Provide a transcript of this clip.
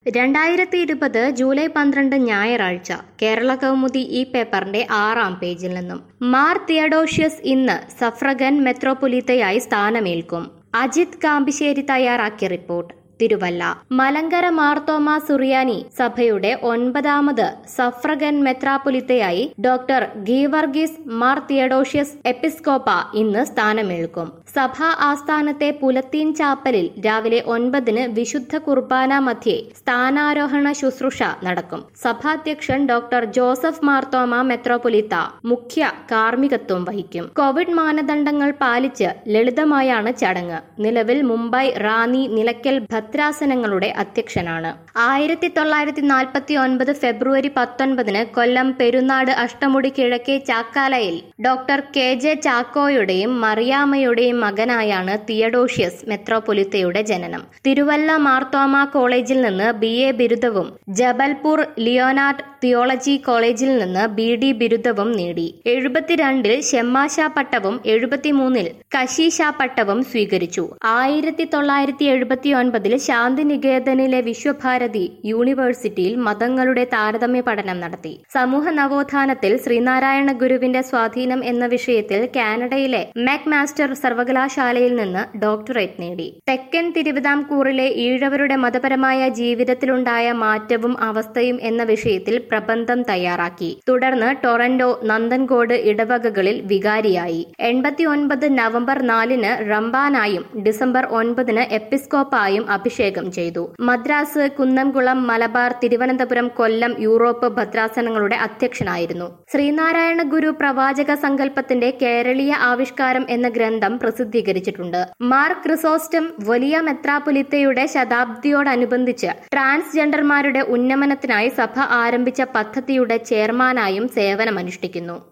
രണ്ടായിരത്തി ഇരുപത് ജൂലൈ പന്ത്രണ്ട് ഞായറാഴ്ച കേരള കൗമുദി ഈ പേപ്പറിന്റെ ആറാം പേജിൽ നിന്നും മാർ തിയഡോഷ്യസ് ഇന്ന് സഫ്രഗൻ മെത്രോപൊലീത്തയായി സ്ഥാനമേൽക്കും അജിത് കാമ്പിശ്ശേരി തയ്യാറാക്കിയ റിപ്പോർട്ട് തിരുവല്ല മലങ്കര മാർത്തോമ സുറിയാനി സഭയുടെ ഒൻപതാമത് സഫ്രഗൻ മെത്രാപൊലിത്തയായി ഡോക്ടർ ഗീവർഗീസ് മാർ തിയഡോഷ്യസ് എപ്പിസ്കോപ്പ ഇന്ന് സ്ഥാനമേൽക്കും സഭാ ആസ്ഥാനത്തെ പുലത്തീൻ ചാപ്പലിൽ രാവിലെ ഒൻപതിന് വിശുദ്ധ കുർബാന മധ്യേ സ്ഥാനാരോഹണ ശുശ്രൂഷ നടക്കും സഭാധ്യക്ഷൻ ഡോക്ടർ ജോസഫ് മാർത്തോമ മെത്രോപൊലിത്ത മുഖ്യ കാർമ്മികത്വം വഹിക്കും കോവിഡ് മാനദണ്ഡങ്ങൾ പാലിച്ച് ലളിതമായാണ് ചടങ്ങ് നിലവിൽ മുംബൈ റാന്നി നിലയ്ക്കൽ ഭദ്രാസനങ്ങളുടെ അധ്യക്ഷനാണ് ആയിരത്തി തൊള്ളായിരത്തി നാൽപ്പത്തി ഒൻപത് ഫെബ്രുവരി പത്തൊൻപതിന് കൊല്ലം പെരുന്നാട് അഷ്ടമുടി കിഴക്കേ ചാക്കാലയിൽ ഡോക്ടർ കെ ജെ ചാക്കോയുടെയും മറിയാമ്മയുടെയും മകനായാണ് തിയഡോഷ്യസ് മെത്രോപൊലിത്തയുടെ ജനനം തിരുവല്ല മാർത്തോമ കോളേജിൽ നിന്ന് ബി എ ബിരുദവും ജബൽപൂർ ലിയോനാർഡ് തിയോളജി കോളേജിൽ നിന്ന് ബി ഡി ബിരുദവും നേടി എഴുപത്തിരണ്ടിൽ ഷെമ്മാശ പട്ടവും എഴുപത്തിമൂന്നിൽ കശീശ പട്ടവും സ്വീകരിച്ചു ആയിരത്തി തൊള്ളായിരത്തി എഴുപത്തി ഒൻപതിൽ ശാന്തിനികേതനിലെ വിശ്വഭാരതി യൂണിവേഴ്സിറ്റിയിൽ മതങ്ങളുടെ താരതമ്യ പഠനം നടത്തി സമൂഹ നവോത്ഥാനത്തിൽ ശ്രീനാരായണ ഗുരുവിന്റെ സ്വാധീനം എന്ന വിഷയത്തിൽ കാനഡയിലെ മാക് മാസ്റ്റർ സർവകലാശാലയിൽ നിന്ന് ഡോക്ടറേറ്റ് നേടി തെക്കൻ തിരുവിതാംകൂറിലെ ഈഴവരുടെ മതപരമായ ജീവിതത്തിലുണ്ടായ മാറ്റവും അവസ്ഥയും എന്ന വിഷയത്തിൽ പ്രബന്ധം തയ്യാറാക്കി തുടർന്ന് ടൊറന്റോ നന്ദൻകോട് ഇടവകകളിൽ വികാരിയായി എൺപത്തി ഒൻപത് നവംബർ നാലിന് റംബാനായും ഡിസംബർ ഒൻപതിന് എപ്പിസ്കോപ്പായും അഭിഷേകം ചെയ്തു മദ്രാസ് കുന്നംകുളം മലബാർ തിരുവനന്തപുരം കൊല്ലം യൂറോപ്പ് ഭദ്രാസനങ്ങളുടെ അധ്യക്ഷനായിരുന്നു ശ്രീനാരായണ ഗുരു പ്രവാചക സങ്കല്പത്തിന്റെ കേരളീയ ആവിഷ്കാരം എന്ന ഗ്രന്ഥം പ്രസിദ്ധീകരിച്ചിട്ടുണ്ട് മാർ ക്രിസോസ്റ്റം വലിയ മെത്രാപൊലിത്തയുടെ ശതാബ്ദിയോടനുബന്ധിച്ച് ട്രാൻസ്ജെൻഡർമാരുടെ ഉന്നമനത്തിനായി സഭ ആരംഭിച്ച പദ്ധതിയുടെ ചെയർമാനായും സേവനമനുഷ്ഠിക്കുന്നു